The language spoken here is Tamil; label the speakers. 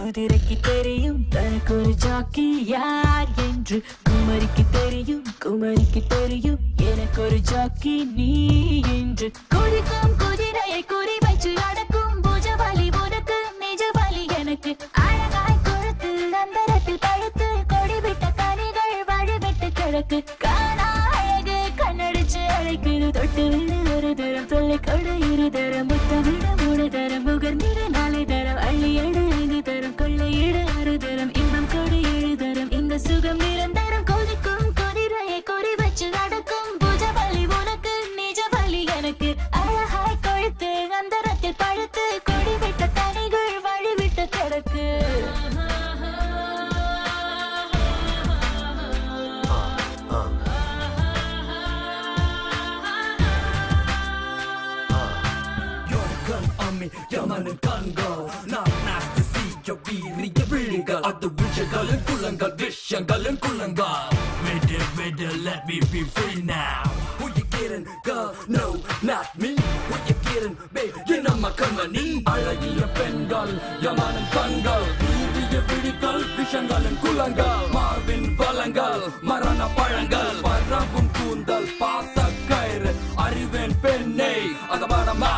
Speaker 1: குதிரைக்கு தெரியும் தனக்கு ஒரு ஜாக்கி யார் என்று குமரிக்கு தெரியும் குமரிக்கு தெரியும் எனக்கு ஒரு ஜாக்கி நீ என்று குதிக்கும் குதிரையை குறி வச்சு அடக்கும் புஜவலி உனக்கு நிஜவலி எனக்கு அழகாய் கொடுத்து அந்தரத்தில் பழுத்து கொடி விட்ட கனிகள் வழிவிட்டு கிழக்கு காணா அழகு கண்ணடிச்சு அழைக்குது தொட்டு விடு ஒரு தரம் தொல்லை கொடு இரு தரம் முத்தமிட மூணு தரம் முகர்ந்திட நாளை தரம் அள்ளி எடு ஐந்து தரம் கொள்ளையிட ஆறு தரம் இன்பம் கொடு ஏழு தரம் இந்த சுகம் நிரந்தரம் கொதிக்கும் குதிரையை குறி வச்சு அடக்கும் புஜவலி உனக்கு நிஜவலி எனக்கு அழகாய் கொழுத்து அந்தரத்தில் பழுத்து கொடி விட்ட கனிகள் வழிவிட்டு கிடக்கு
Speaker 2: Your gun on me, யமனின் கண்கள் நான் nasty see your வீரிய விழிகள் அது விஷயங்களின் குள்ளங்கள் விஷயங்களின் குள்ளங்கள் விடு விடு let me be free now Who you kidding girl no not me Who you kidding babe you know my company அழகிய பெண்கள் யமனின் கண்கள் வீரிய விழிகள் விஷயங்களின் குள்ளங்கள் மார்பின் பலங்கள் மரண பழங்கள் பரவும் கூந்தல் பாச கயிறு அறிவேன் பெண்ணை அகபாடமா